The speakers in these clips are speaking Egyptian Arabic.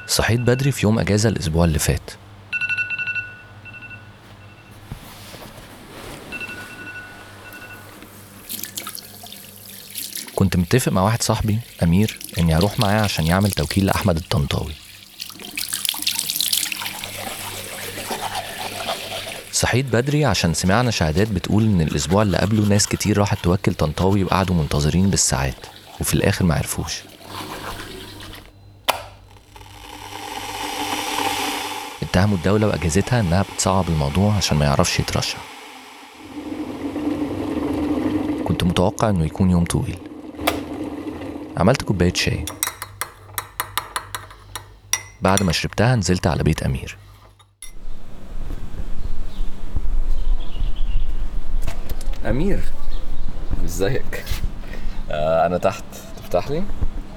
صحيت بدري في يوم أجازة الأسبوع اللي فات كنت متفق مع واحد صاحبي أمير إني هروح معاه عشان يعمل توكيل لأحمد الطنطاوي صحيت بدري عشان سمعنا شهادات بتقول إن الأسبوع اللي قبله ناس كتير راحت توكل طنطاوي وقعدوا منتظرين بالساعات وفي الآخر معرفوش اتهموا الدولة وأجهزتها إنها بتصعب الموضوع عشان ما يعرفش يترشح كنت متوقع إنه يكون يوم طويل عملت كوباية شاي بعد ما شربتها نزلت على بيت أمير أمير ازيك آه أنا تحت تفتح لي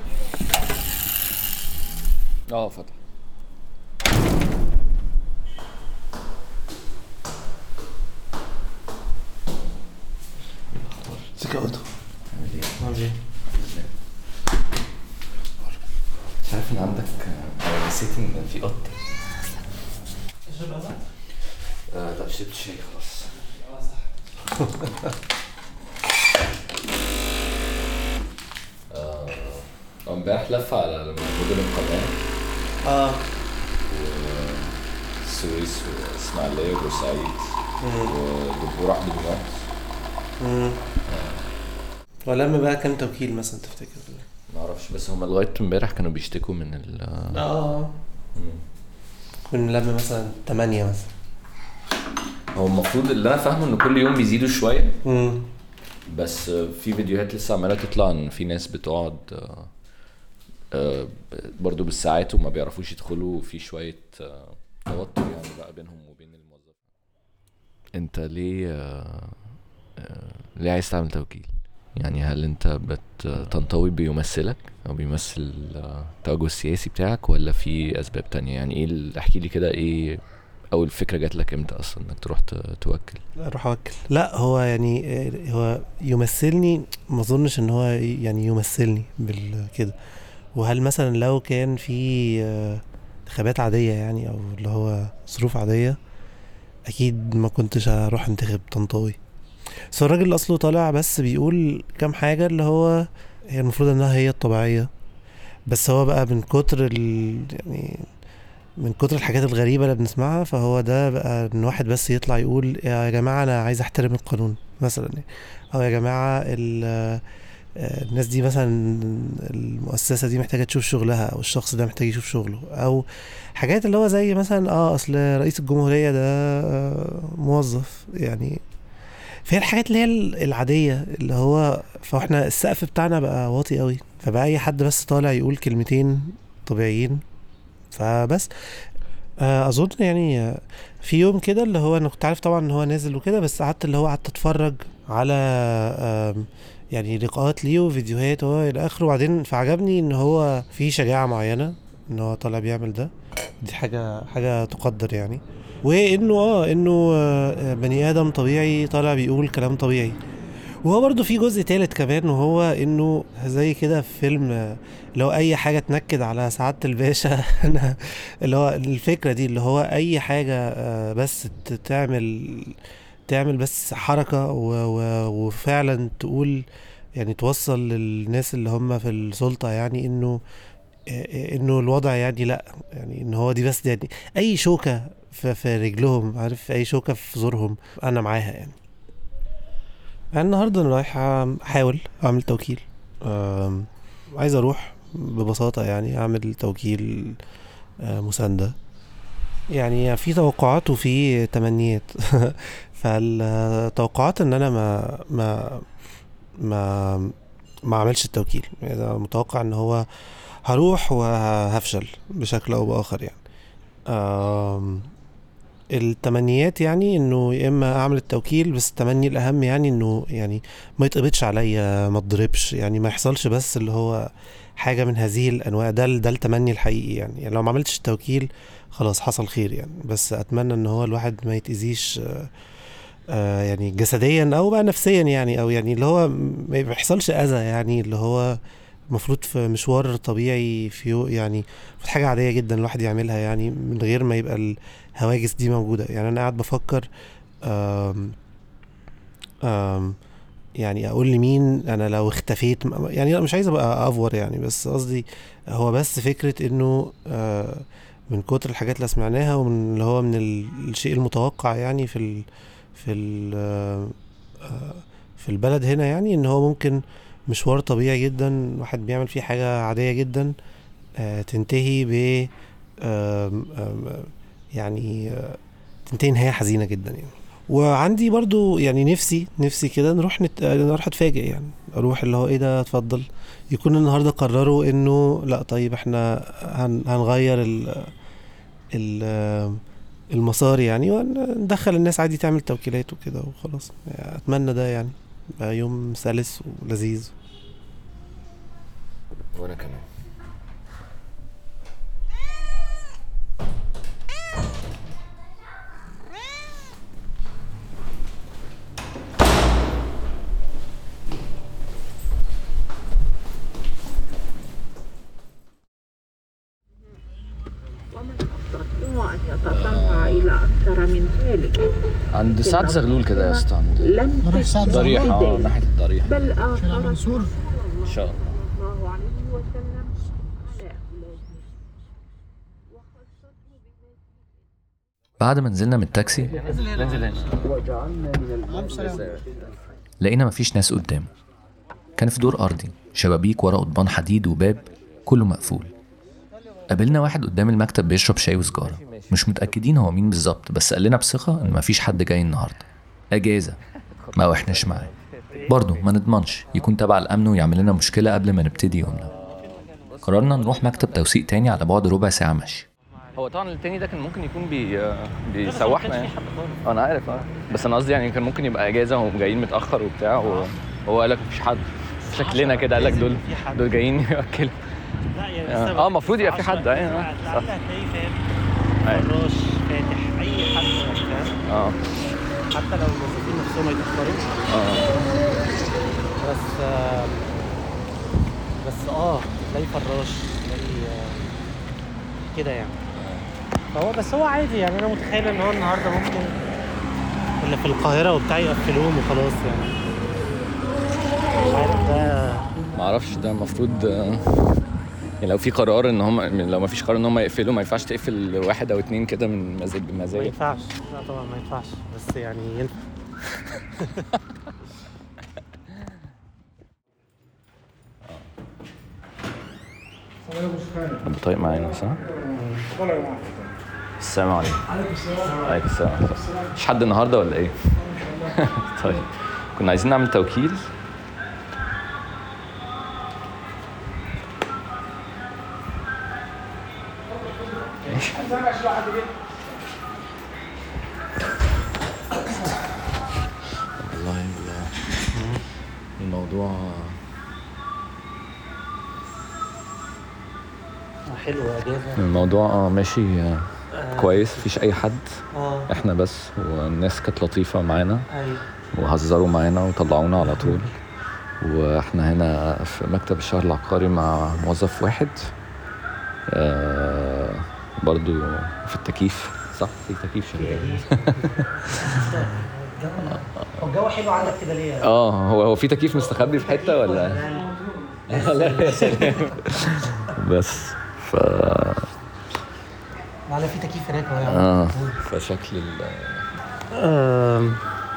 اه فتح ازيك يا اوتو عامل ايه؟ مش عارف ان عندك آه، نسيت ان في قط آه لا شربت شاي خلاص آه، امبارح لف على مدن القناة اه السويس واسماعيلية وبورسعيد ودبور أحمد دمياط امم ولما بقى كام توكيل مثلا تفتكر؟ معرفش بس هما لغاية امبارح كانوا بيشتكوا من ال اه كنا لما مثلا تمانية مثلا هو المفروض اللي انا فاهمه ان كل يوم بيزيدوا شويه امم بس في فيديوهات لسه عماله تطلع ان في ناس بتقعد آه، آه، برضو بالساعات وما بيعرفوش يدخلوا وفي شويه آه، توتر يعني بقى بينهم وبين الموظف انت ليه آه، آه، ليه عايز تعمل توكيل يعني هل انت بت تنطوي بيمثلك او بيمثل آه، التوجه السياسي بتاعك ولا في اسباب تانية يعني ايه ال- احكي لي كده ايه اول فكره جات لك امتى اصلا انك تروح ت- توكل اروح اوكل لا هو يعني آه، هو يمثلني ما اظنش ان هو يعني يمثلني بالكده وهل مثلا لو كان في آه، انتخابات عادية يعني او اللي هو ظروف عادية اكيد ما كنتش هروح انتخب طنطاوي بس هو الراجل اصله طالع بس بيقول كام حاجة اللي هو هي المفروض انها هي الطبيعية بس هو بقى من كتر ال يعني من كتر الحاجات الغريبة اللي بنسمعها فهو ده بقى ان واحد بس يطلع يقول يا جماعة انا عايز احترم القانون مثلا يعني. او يا جماعة ال- آه، الناس دي مثلا المؤسسة دي محتاجة تشوف شغلها او الشخص ده محتاج يشوف شغله او حاجات اللي هو زي مثلا اه اصل رئيس الجمهورية ده آه، موظف يعني فهي الحاجات اللي هي العادية اللي هو فاحنا السقف بتاعنا بقى واطي قوي فبقى اي حد بس طالع يقول كلمتين طبيعيين فبس آه، اظن يعني آه، في يوم كده اللي هو انا كنت عارف طبعا ان هو نازل وكده بس قعدت اللي هو قعدت اتفرج على آم، يعني لقاءات ليه وفيديوهات وهو الى اخره وبعدين فعجبني ان هو في شجاعة معينة ان هو طالع بيعمل ده دي حاجة حاجة تقدر يعني وانه اه انه آه، بني ادم طبيعي طالع بيقول كلام طبيعي وهو برضو في جزء تالت كمان وهو انه زي كده في فيلم آه، لو اي حاجة تنكد على سعادة الباشا انا اللي هو الفكرة دي اللي هو اي حاجة آه، بس ت- تعمل تعمل بس حركة و و وفعلا تقول يعني توصل للناس اللي هم في السلطة يعني انه آه، انه الوضع يعني لا يعني ان هو دي بس يعني اي شوكة في, في رجلهم عارف اي شوكة في زورهم انا معاها يعني يعني النهارده انا رايح احاول اعمل توكيل آم، عايز اروح ببساطة يعني اعمل توكيل آه، مساندة يعني في توقعات وفي تمنيات فالتوقعات ان انا ما ما ما ما اعملش التوكيل يعني أنا متوقع ان هو هروح وهفشل بشكل او باخر يعني آم، التمنيات يعني انه يا اما اعمل التوكيل بس التمني الاهم يعني انه يعني ما يتقبضش عليا ما اتضربش يعني ما يحصلش بس اللي هو حاجه من هذه الانواع ده ده التمني الحقيقي يعني, يعني لو ما عملتش التوكيل خلاص حصل خير يعني بس اتمنى ان هو الواحد ما يتاذيش آه، آه، يعني جسديا او بقى نفسيا يعني او يعني اللي هو ما بيحصلش اذى يعني اللي هو المفروض في مشوار طبيعي في يو- يعني في حاجة عادية جدا الواحد يعملها يعني من غير ما يبقى الهواجس دي موجودة يعني أنا قاعد بفكر آم آم يعني أقول لمين أنا لو اختفيت م- يعني أنا مش عايز أبقى أفور يعني بس قصدي هو بس فكرة إنه آه من كتر الحاجات اللي سمعناها ومن اللي هو من ال- الشيء المتوقع يعني في ال في ال آه، آه، في البلد هنا يعني ان هو ممكن مشوار طبيعي جدا واحد بيعمل فيه حاجة عادية جدا آه، تنتهي ب آم، آم، يعني آه، تنتهي نهاية حزينة جدا يعني وعندي برضو يعني نفسي نفسي كده نروح نت... آه، نروح اتفاجئ يعني اروح اللي هو ايه ده اتفضل يكون النهارده قرروا انه لا طيب احنا هن... هنغير ال... ال... آه، المسار يعني وندخل الناس عادي تعمل توكيلات وكده وخلاص يعني اتمنى ده يعني يبقى يوم سلس ولذيذ وانا كمان ومن يستطيع أن يتطلع إلى أكثر من ذلك عند سعد زغلول كده يا اسطى عند لم نروح سعد تكن ضريح اه ذلك، ناحيه الضريح بل شارع آثر منصور ان شاء الله صلى الله عليه وسلم على أولاده وخصته بما بعد ما نزلنا من التاكسي لقينا مفيش ناس قدامه كان في دور أرضي شبابيك ورا قضبان حديد وباب كله مقفول قابلنا واحد قدام المكتب بيشرب شاي وسجارة مش متأكدين هو مين بالظبط بس قال لنا بثقة إن مفيش حد جاي النهاردة أجازة ما وإحناش معاه برضه ما نضمنش يكون تبع الأمن ويعمل لنا مشكلة قبل ما نبتدي يومنا قررنا نروح مكتب توثيق تاني على بعد ربع ساعة مشي هو طبعا التاني ده كان ممكن يكون بي بيسوحنا يعني اه انا عارف اه بس انا قصدي يعني كان ممكن يبقى اجازه وهم جايين متاخر وبتاع وهو قال لك مفيش حد شكلنا كده قال لك دول دول جايين ياكلوا لا يعني اه لسه آه، المفروض يبقى في حد ايوه لا آه، لا صح هتلاقيه فاهم أيوة. فراش فاتح اي حد يعني فاهم اه حتى لو الموظفين نفسهم هيتاخروا اه بس آه، بس اه تلاقي فراش تلاقي آه، كده يعني فهو بس هو عادي يعني انا متخيل ان هو النهارده ممكن اللي في القاهره وبتاع يقفلوهم وخلاص يعني مش عارف ده ما اعرفش ده المفروض آه، يعني لو في قرار ان هم لو ما فيش قرار ان هم يقفلوا ما ينفعش تقفل واحد او اتنين كده من مزاج ما بمزاج ينفعش لا طبعا ما ينفعش بس يعني ينفع ابو طيب معانا صح؟ السلام عليكم عليكم السلام عليكم السلام مش حد النهارده ولا ايه؟ طيب كنا عايزين نعمل توكيل والله ال- الموضوع حلو اجازه الموضوع اه ماشي آه، كويس مفيش اي حد اه احنا بس والناس كانت لطيفه معانا ايوه وهزروا معانا وطلعونا على طول واحنا هنا في مكتب الشهر العقاري مع موظف واحد آه برضو في التكييف صح في تكييف شغال هو الجو حلو عندك كده ليه؟ اه هو هو في تكييف مستخبي في حته ولا لا يا سلام بس ف معنا في تكييف هناك اهو يا عم. اه فشكل ال آم،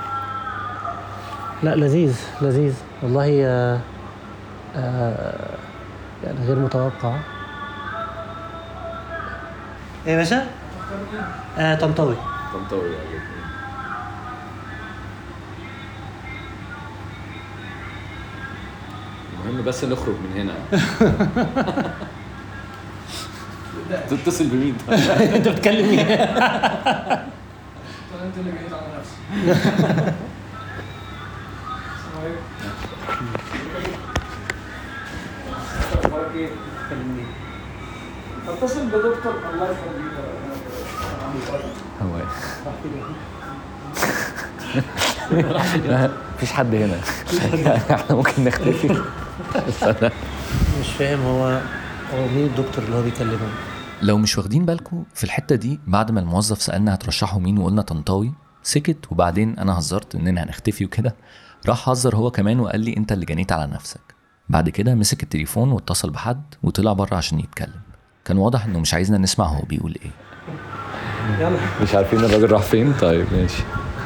لا لذيذ لذيذ والله آه، آه، يعني غير متوقع ايه يا باشا؟ آه طنطاوي طنطاوي المهم بس نخرج من هنا تتصل بمين طيب؟ انت بتكلم مين؟ اتصل بدكتور الله يخليك هو مفيش حد هنا احنا ممكن نختفي استنى فاهم هو هو مين الدكتور اللي هو بيكلمه لو مش واخدين بالكم في الحتة دي بعد ما الموظف سألنا هترشحوا مين وقلنا طنطاوي سكت وبعدين أنا هزرت إننا هنختفي وكده راح هزر هو كمان وقال لي أنت اللي جنيت على نفسك بعد كده مسك التليفون واتصل بحد وطلع بره عشان يتكلم كان واضح إنه مش عايزنا نسمع هو بيقول إيه يلا مش عارفين الراجل راح فين طيب ماشي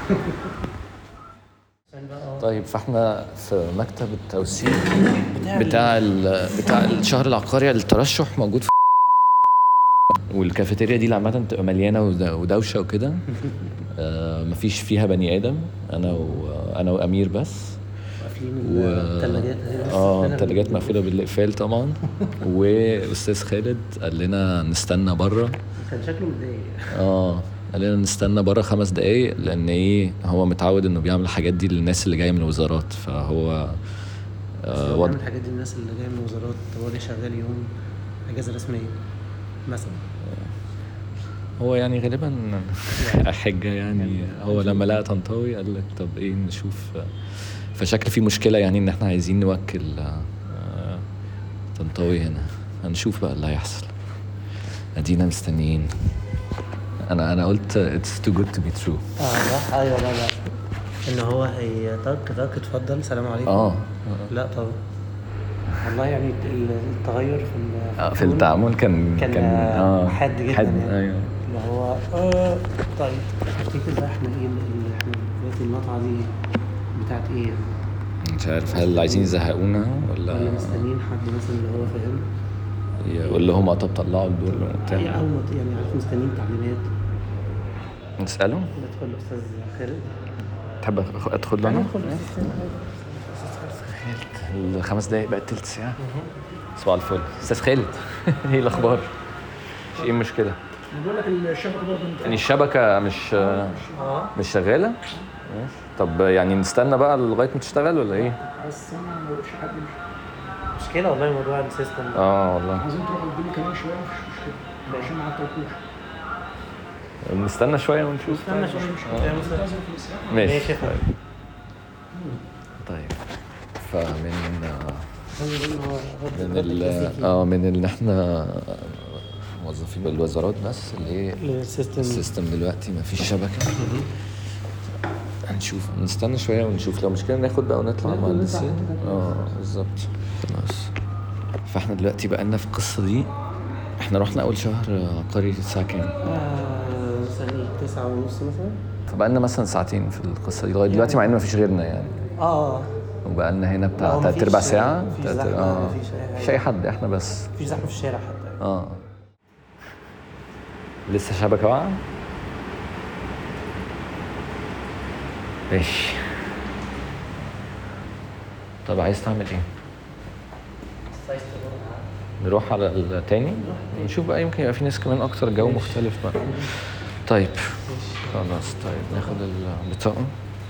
طيب فاحنا في مكتب التوثيق بتاع ال- بتاع الشهر العقاري للترشح موجود في والكافيتيريا دي اللي عامة بتبقى مليانة ود- ودوشة وكده آه مفيش فيها بني آدم أنا وأنا وأمير بس قافلين و... الثلاجات اه التلاجات مقفولة بالإقفال طبعا وأستاذ خالد قال لنا نستنى بره كان شكله متضايق اه قال لنا نستنى بره خمس دقايق لان ايه هو متعود انه بيعمل الحاجات دي للناس اللي جايه من الوزارات فهو آه هو وضع بيعمل الحاجات دي الناس اللي جايه من الوزارات هو ده شغال يوم اجازه رسميه مثلا هو يعني غالبا حجه يعني هو لما لقى طنطاوي قال لك طب ايه نشوف فشكل في مشكله يعني ان احنا عايزين نوكل آه، طنطاوي هنا هنشوف بقى اللي هيحصل ادينا مستنيين انا انا قلت اتس تو جود تو بي ترو اه صح ايوه لا لا ان هو هي طق طق اتفضل سلام عليكم اه لا طبعا والله يعني ال- التغير في ال- آه، في التعامل كان كان اه حاد جدا حاد يعني. ايوه اللي هو آه طيب تفتكر بقى احنا ايه اللي احنا دلوقتي المقطعه دي بتاعت ايه يعني؟ مش عارف هل عايزين يزهقونا ولا ولا مستنيين حد مثلا اللي هو فاهم يقول لهم اه طب طلعوا الدول يعني وبتاع او مت- يعني عارف مستنيين تعليمات نسأله ندخل الاستاذ خالد تحب أخ- ادخل له انا ندخل الأستاذ خالد. الخمس دقايق بقت تلت ساعة صباح الفل استاذ خالد ايه الاخبار؟ مش ايه المشكلة؟ بقول لك الشبكه برضه يعني الشبكة مش اه مش شغالة؟ ماشي. طب يعني نستنى بقى لغاية ما تشتغل ولا ايه؟ بس انا ما بقولش حد مش مشكله والله موضوع السيستم ده اه والله عايزين تروحوا الدنيا كمان شويه مش مشكله عشان ما عطلكوش نستنى شوية ونشوف استنى شويه مش آه. مشكله ماشي ماشي يا فندم. طيب فمن من من ال اه من ان احنا موظفين بالوزارات بس اللي هي السيستم السيستم دلوقتي ما فيش شبكه هنشوف نستنى شويه ونشوف لو مشكله ناخد بقى ونطلع مع المهندسين اه بالظبط خلاص فاحنا دلوقتي بقى لنا في القصه دي احنا رحنا اول شهر عقاري الساعه كام؟ آه، ثانية تسعة ونص مثلا فبقى لنا مثلا ساعتين في القصه دي لغايه دلوقتي مع ان ما فيش غيرنا يعني اه وبقى لنا هنا لا، بتاع هو تلات مفيش- ارباع ساعه مفيش تلات- زحمة، اه مفيش أي حاجة. مش اي حد احنا بس مفيش زحمة في الشارع حتى اه لسه شبكة واقعة؟ ماشي طب عايز تعمل ايه؟ نروح على التاني نشوف بقى يمكن يبقى في ناس كمان اكتر جو مختلف بقى طيب خلاص طيب ناخد البطاقة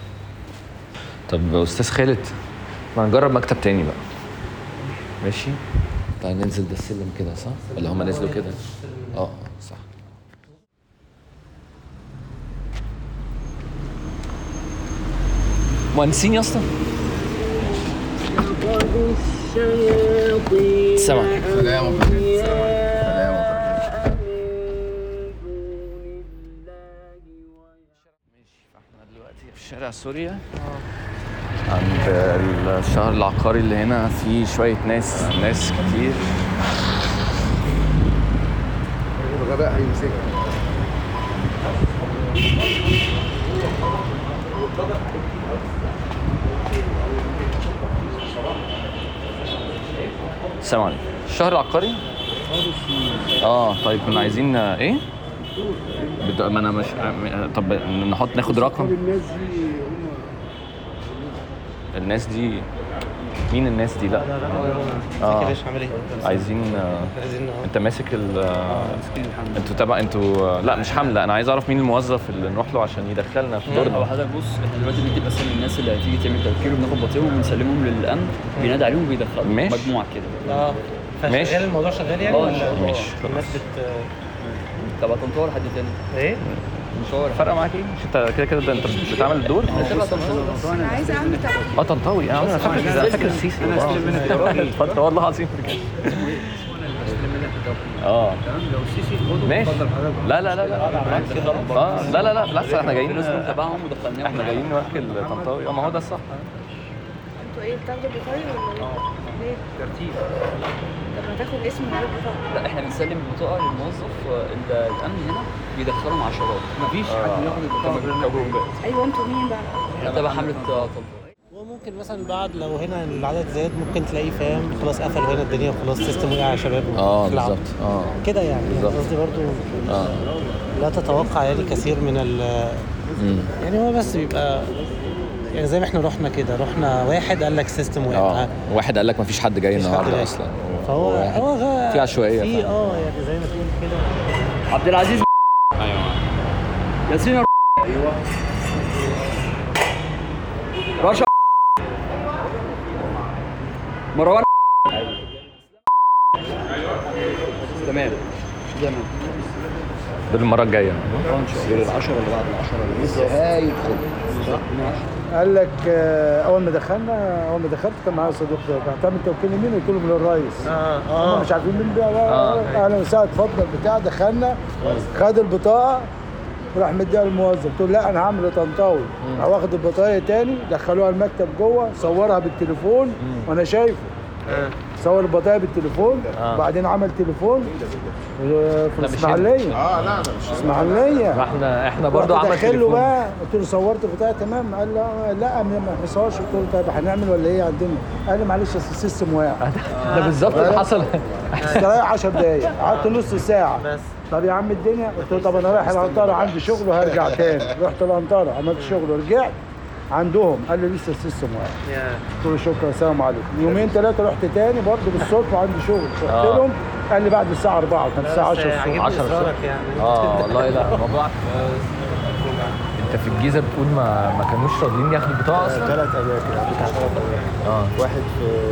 طب استاذ خالد ما نجرب مكتب تاني بقى ماشي تعال ننزل ده السلم كده صح؟ ولا هما نزلوا كده؟ اه آه، صح مهندسين يا اسطى سامع احنا دلوقتي في شارع سوريا عند الشهر العقاري اللي هنا في شوية ناس ناس كتير الغباء هيمسكك السلام عليكم الشهر العقاري اه طيب كنا عايزين آه، ايه بت... ما انا مش آه، طب نحط ناخد رقم الناس دي هم الناس دي مين الناس دي لا لا لا هو آه. اه يا باشا عامل ايه؟ عايزين آه، عايزين اه انت ماسك ال آه، انتوا تبع انتوا آه، لا مش حمله انا عايز اعرف مين الموظف اللي نروح له عشان يدخلنا في هو دورنا حضرتك بص احنا دلوقتي بنجيب اسامي الناس اللي هتيجي تعمل توكيل وبناخد بطيئهم وبنسلمهم للامن بينادي عليهم وبيدخلهم ماشي. مجموعه كده اه ماشي. فشغال الموضوع شغال يعني اه، ولا شغال. ماشي، الناس بت تبع طنطاوي حد تاني ايه؟ مشوار فارقه معاك ايه؟ مش انت كده كده ده انت بتعمل الدور انا عايزه اعمل تغيير اه طنطاوي يا عم انا فاكر انا فاكر السيسي انا استلم منك التوكيل. اتفضل والله العظيم بجد اه لو السيسي خده ماشي اتفضل حضرتك لا لا لا لا بالعكس. اه لا لا لا بالعكس احنا جايين الناس تبعهم ودخلناهم احنا جايين نوكل طنطاوي اه ما هو ده الصح انتوا ايه بتاخدوا بطايق ولا ايه؟ ليه؟ ترتيب طب ما تاخد اسم من غير بطاقه لا احنا بنسلم بطاقه للموظف آه، ال- الامن هنا بيدخلهم عشرات مفيش حد ياخد البطاقه غير لما ايوه انتوا مين بقى؟ تبع حمله آه، طنطاوي وممكن مثلا بعد لو هنا العدد زاد ممكن تلاقيه فاهم خلاص قفلوا هنا الدنيا وخلاص سيستم وقع يا شباب اه اخلعوا. بالظبط اه كده يعني يعني بالظبط. قصدي برضو اه لا تتوقع يعني كثير من ال مم. يعني هو بس بيبقى يعني زي ما احنا رحنا كده رحنا واحد قال لك سيستم وقع اه واحد قال لك مفيش حد جاي مفيش حد النهارده جاي. اصلا فهو واحد- هو غ... في عشوائيه في فعلا. اه يعني زي ما تقول كده عبد العزيز ايوه ياسين ايوه رشا مروان تمام تمام دول المره الجايه قال لك آه، اول ما دخلنا اول ما دخلت كان معايا صديق هتعمل توكيل يمين قلت لهم للرئيس اه هم مش عارفين مين ده اهلا وسهلا اتفضل بتاع دخلنا خد البطاقه وراح مديها للموظف قلت له لا انا هعمل طنطاوي راح واخد البطاقه تاني دخلوها المكتب جوه صورها بالتليفون وانا شايفه صور البطاقه بالتليفون وبعدين عمل تليفون آه، في الاسماعيليه اه لا مش اسماعيليه احنا احنا برضه رحت عمل داخل له تليفون بقى قلت له صورت بتاع تمام قال لا لا ما ما حصلش قلت له طيب هنعمل ولا ايه عندنا قال لي معلش أصل السيستم واقع ده بالظبط اللي حصل استريح 10 دقايق قعدت نص ساعه بس طب يا عم الدنيا قلت له طب انا رايح الانطره عندي شغل وهرجع تاني رحت الانطره عملت شغل ورجعت عندهم قال لي لسه السيستم واقع يا قلت له شكرا السلام عليكم يومين ثلاثه رحت تاني برضه بالصدفه عندي شغل رحت آه. لهم قال لي بعد الساعه 4 كان الساعه 10 الصبح عجبني 10 اصرارك يعني اه والله لا الموضوع انت في الجيزه بتقول ما ما كانوش راضيين ياخدوا البطاقه اصلا ثلاث اماكن بتاع ثلاث اماكن اه واحد في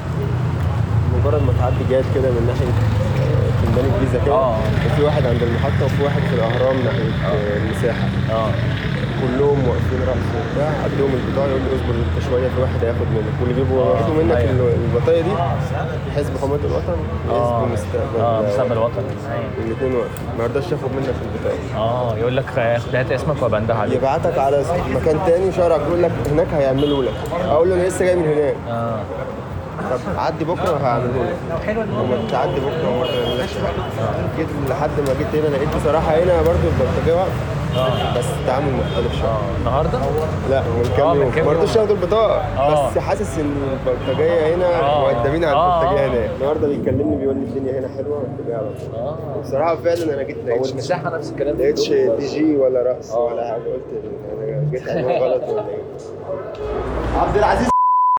مجرد ما تعدي جاد كده من ناحيه آه، ميدان الجيزه كده آه. وفي واحد عند المحطه وفي واحد في الاهرام ناحيه آه، المساحه اه كلهم واقفين رقص وبتاع اديهم البطاقه يقول لي اصبر انت شويه في واحد هياخد منك واللي بيبقوا واخدوا منك أيوة. ال- البطايق دي حزب حمايه الوطن اه وحزب مستقبل اه مستقبل الوطن الاثنين واقفين ما يرضاش ياخد منك البطاقه اه يقول لك خد هات اسمك وبنده عليك يبعتك على مكان تاني شارع يقول لك هناك هيعملوا لك اقول له انا لسه جاي من هناك اه طب عدي بكره هعمله لك وما تعدي بكره وما تعملش جيت لحد ما جيت هنا لقيت بصراحه هنا برضو البلطجيه واقفه بس التعامل مختلف شويه اه النهارده لا من آه، كام من يوم كام ما يوم. رضوش ياخدوا البطاقه آه. بس حاسس ان البلطجيه هنا آه. مقدمين على آه، البلطجيه آه. هناك النهارده بيكلمني بيقول لي الدنيا هنا حلوه قلت له على طول اه وبصراحه فعلا انا جيت لقيتش والمساحه نفس الكلام لقيتش دي جي ولا رقص ولا حاجه قلت انا جيت عليهم غلط ولا ايه عبد العزيز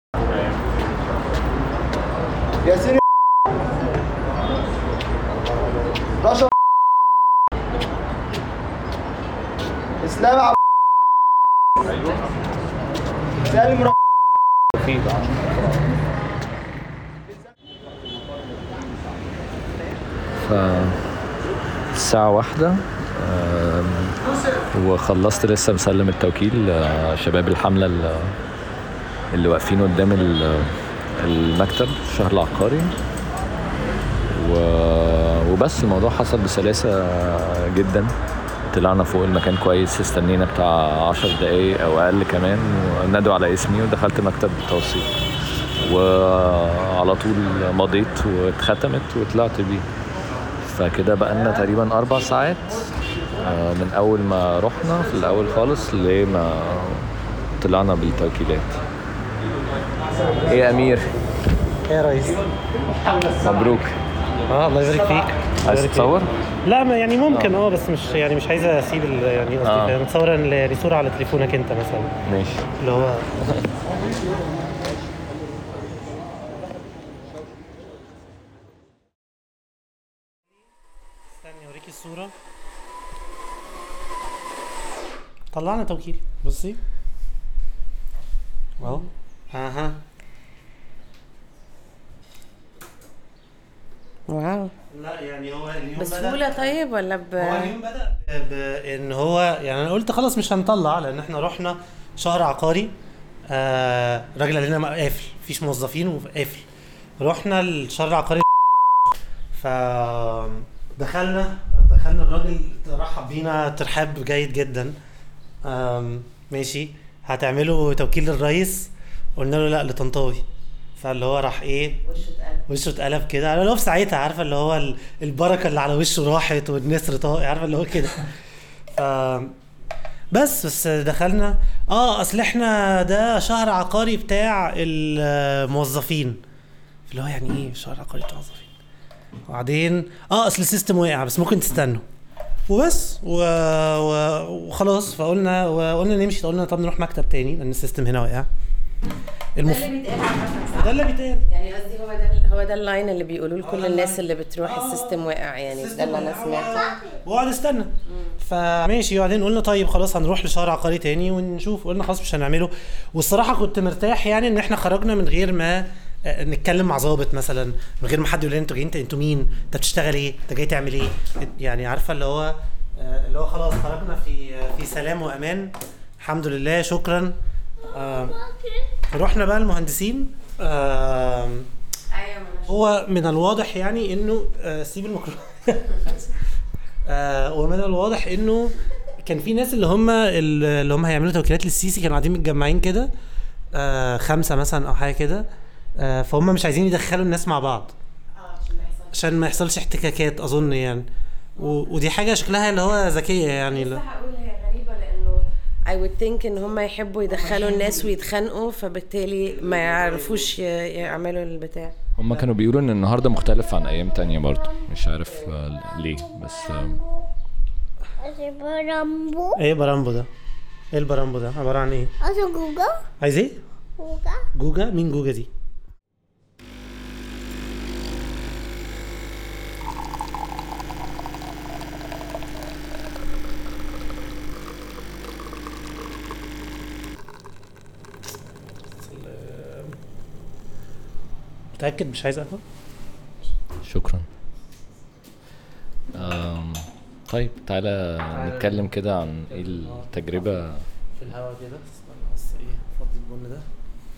ياسين رشا اسلام عبد سالم ر- في ف الساعة واحدة آم، وخلصت لسه مسلم التوكيل آه، شباب الحملة اللي- اللي واقفين قدام ال- المكتب الشهر العقاري و- وبس الموضوع حصل بسلاسة جدا طلعنا فوق المكان كويس استنينا بتاع عشر دقايق او اقل كمان ونادوا على اسمي ودخلت مكتب التوثيق وعلى طول مضيت واتختمت وطلعت بيه فكده بقالنا تقريبا اربع ساعات آه، من اول ما رحنا في الاول خالص لما طلعنا بالتوكيلات ايه يا امير ايه يا ريس مبروك اه الله يبارك فيك الله عايز يبارك فيك. تتصور لا ما يعني ممكن اه بس مش يعني مش عايز اسيب ال- يعني قصدي آه. فاهم متصور إن يعني صوره على تليفونك انت مثلا ماشي اللي هو استني اوريكي الصوره طلعنا توكيل بصي اهو اها واو لا يعني هو اليوم بسهوله طيب ولا ب هو اليوم بدا بان هو يعني انا قلت خلاص مش هنطلع لان احنا رحنا شهر عقاري آه راجل قال لنا ما- قافل مفيش موظفين وقافل رحنا الشهر العقاري ف دخلنا دخلنا الراجل رحب بينا ترحاب جيد جدا آم، ماشي هتعملوا توكيل للرئيس قلنا له لا لطنطاوي فاللي هو راح ايه وشه اتقلب كده انا اللي هو في ساعتها عارفه اللي هو ال- البركه اللي على وشه راحت والنسر طاقي عارفه اللي هو كده ف بس بس دخلنا اه اصل احنا ده شهر عقاري بتاع الموظفين اللي هو يعني ايه شهر عقاري بتاع الموظفين وبعدين اه اصل السيستم واقع بس ممكن تستنوا وبس و... و... وخلاص فقلنا وقلنا نمشي قلنا طب نروح مكتب تاني لان السيستم هنا واقع المف... ده اللي بيتقال عامة ده اللي بيتقال يعني قصدي هو ده هو ده اللاين اللي بيقولوه لكل الناس اللي بتروح السيستم واقع يعني ده اللي انا سمعته واقعد استنى فماشي وبعدين قلنا طيب خلاص هنروح لشهر عقاري تاني ونشوف قلنا خلاص مش هنعمله والصراحه كنت مرتاح يعني ان احنا خرجنا من غير ما آه، نتكلم مع ظابط مثلا من غير ما حد يقول لنا انتوا جايين انتوا مين انت بتشتغل ايه انت جاي تعمل ايه يعني عارفه اللي هو آه، اللي هو خلاص خرجنا في آه، في سلام وامان الحمد لله شكرا آه، رحنا بقى المهندسين آه، هو من الواضح يعني انه آه، سيب الميكروفون آه، ومن الواضح انه كان في ناس اللي هم اللي هم هيعملوا توكيلات للسيسي كانوا قاعدين متجمعين كده آه، خمسه مثلا او حاجه كده آه، فهم مش عايزين يدخلوا الناس مع بعض عشان ما يحصلش احتكاكات اظن يعني و- ودي حاجه شكلها اللي هو ذكيه يعني لا. هقول هي غريبه لانه I would think ان هم يحبوا يدخلوا الناس ويتخانقوا فبالتالي ما يعرفوش ي- يعملوا البتاع هم كانوا بيقولوا ان النهارده مختلف عن ايام تانية برضه مش عارف آه، ليه بس آه، برامبو ايه برامبو ده؟ ايه البرامبو ده؟ عباره عن ايه؟ أصل جوجا عايز ايه؟ جوجا جوجا مين جوجا دي؟ متأكد مش عايز قهوة؟ شكرا آم، طيب تعالى نتكلم كده عن ايه التجربة في الهوا كده استنى بس ايه افضي البن ده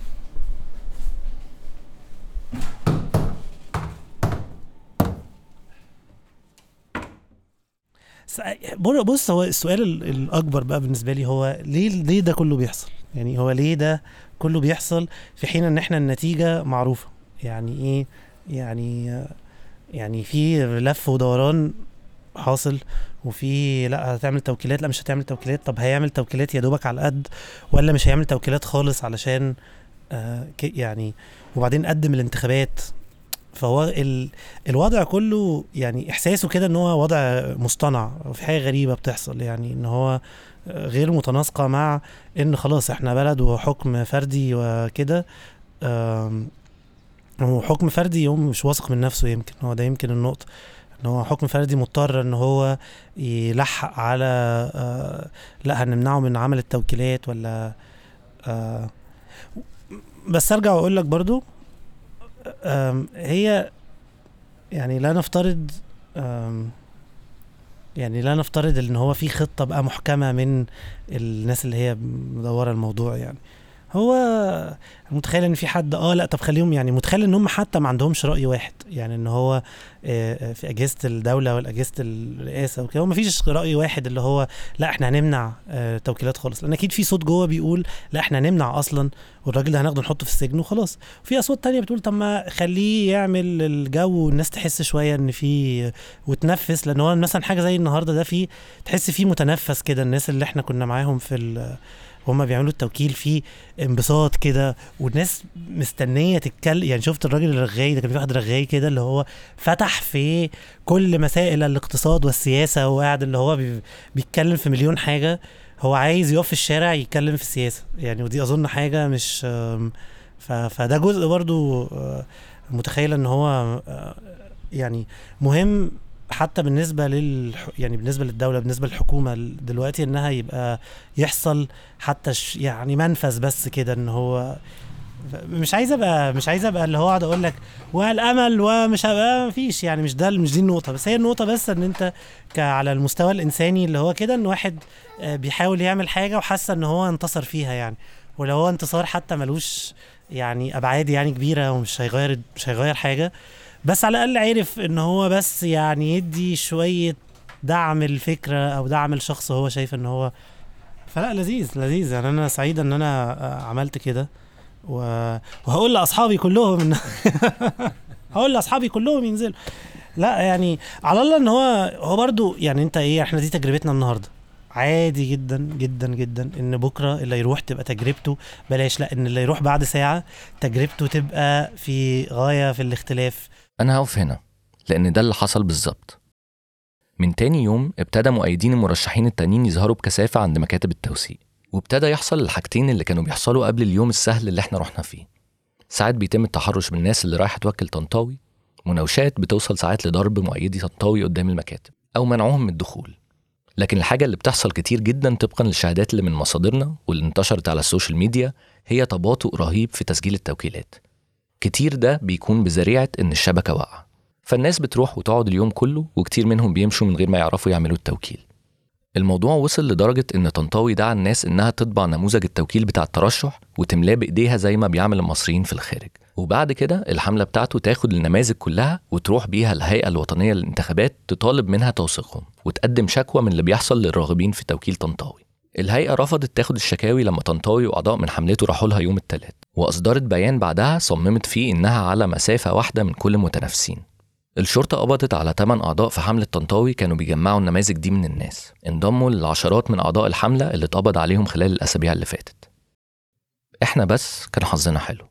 س- بر- بص هو السؤال ال- الاكبر بقى بالنسبه لي هو ليه ليه ده كله بيحصل يعني هو ليه ده كله بيحصل في حين ان احنا النتيجه معروفه يعني ايه يعني يعني في لف ودوران حاصل وفي لا هتعمل توكيلات لا مش هتعمل توكيلات طب هيعمل توكيلات يا دوبك على القد ولا مش هيعمل توكيلات خالص علشان آه ك- يعني وبعدين قدم الانتخابات فهو ال الوضع كله يعني احساسه كده ان هو وضع مصطنع وفي حاجه غريبه بتحصل يعني ان هو آه، غير متناسقه مع ان خلاص احنا بلد وحكم فردي وكده آم، هو حكم فردي يوم مش واثق من نفسه يمكن هو ده يمكن النقطه ان هو حكم فردي مضطر ان هو يلحق على آه لا هنمنعه من عمل التوكيلات ولا آه بس ارجع واقول لك برضو آم، هي يعني لا نفترض آم، يعني لا نفترض ان هو في خطه بقى محكمه من الناس اللي هي مدوره الموضوع يعني هو متخيل ان في حد اه لا طب خليهم يعني متخيل ان هم حتى ما عندهمش راي واحد يعني ان هو آه، آه، في اجهزه الدوله والاجهزه الرئاسه وكده ما فيش راي واحد اللي هو لا احنا هنمنع آه، توكيلات خالص لان اكيد في صوت جوه بيقول لا احنا هنمنع اصلا والراجل ده هناخده نحطه في السجن وخلاص في اصوات تانية بتقول طب ما خليه يعمل الجو والناس تحس شويه ان في وتنفس لان هو مثلا حاجه زي النهارده ده في تحس فيه متنفس كده الناس اللي احنا كنا معاهم في ال- وهم بيعملوا التوكيل في انبساط كده والناس مستنيه تتكلم يعني شفت الراجل الرغاي ده كان في واحد رغاي كده اللي هو فتح في كل مسائل الاقتصاد والسياسه وقاعد اللي هو بي- بيتكلم في مليون حاجه هو عايز يقف في الشارع يتكلم في السياسه يعني ودي اظن حاجه مش آم، ف- فده جزء برضو آه، متخيل ان هو آه، يعني مهم حتى بالنسبه لل يعني بالنسبه للدوله بالنسبه للحكومه دلوقتي انها يبقى يحصل حتى ش... يعني منفذ بس كده ان هو مش عايز ابقى مش عايز ابقى اللي هو اقعد اقول لك والامل ومش هبقى مفيش يعني مش ده مش دي النقطه بس هي النقطه بس ان انت ك- على المستوى الانساني اللي هو كده ان واحد آه، بيحاول يعمل حاجه وحاسس ان هو انتصر فيها يعني ولو هو انتصار حتى ملوش يعني ابعاد يعني كبيره ومش هيغير مش هيغير حاجه بس على الاقل عرف ان هو بس يعني يدي شويه دعم الفكره او دعم الشخص هو شايف ان هو فلا لذيذ لذيذ يعني انا سعيد ان انا آه، عملت كده و- وهقول لاصحابي كلهم ان هقول لاصحابي كلهم ينزلوا لا يعني على الله ان هو هو برضو يعني انت ايه احنا دي تجربتنا النهارده عادي جدا جدا جدا ان بكره اللي يروح تبقى تجربته بلاش لا ان اللي يروح بعد ساعه تجربته تبقى في غايه في الاختلاف أنا هقف هنا لأن ده اللي حصل بالظبط من تاني يوم ابتدى مؤيدين المرشحين التانيين يظهروا بكثافة عند مكاتب التوثيق وابتدى يحصل الحاجتين اللي كانوا بيحصلوا قبل اليوم السهل اللي احنا رحنا فيه ساعات بيتم التحرش بالناس اللي رايحة توكل طنطاوي مناوشات بتوصل ساعات لضرب مؤيدي طنطاوي قدام المكاتب أو منعهم من الدخول لكن الحاجة اللي بتحصل كتير جدا طبقا للشهادات اللي من مصادرنا واللي انتشرت على السوشيال ميديا هي تباطؤ رهيب في تسجيل التوكيلات كتير ده بيكون بذريعة إن الشبكة واقعة فالناس بتروح وتقعد اليوم كله وكتير منهم بيمشوا من غير ما يعرفوا يعملوا التوكيل الموضوع وصل لدرجة إن طنطاوي دعا الناس إنها تطبع نموذج التوكيل بتاع الترشح وتملاه بإيديها زي ما بيعمل المصريين في الخارج وبعد كده الحملة بتاعته تاخد النماذج كلها وتروح بيها الهيئة الوطنية للانتخابات تطالب منها توثيقهم وتقدم شكوى من اللي بيحصل للراغبين في توكيل طنطاوي الهيئة رفضت تاخد الشكاوي لما طنطاوي وأعضاء من حملته راحوا لها يوم الثلاث وأصدرت بيان بعدها صممت فيه إنها على مسافة واحدة من كل المتنافسين الشرطة قبضت على 8 أعضاء في حملة طنطاوي كانوا بيجمعوا النماذج دي من الناس انضموا للعشرات من أعضاء الحملة اللي اتقبض عليهم خلال الأسابيع اللي فاتت احنا بس كان حظنا حلو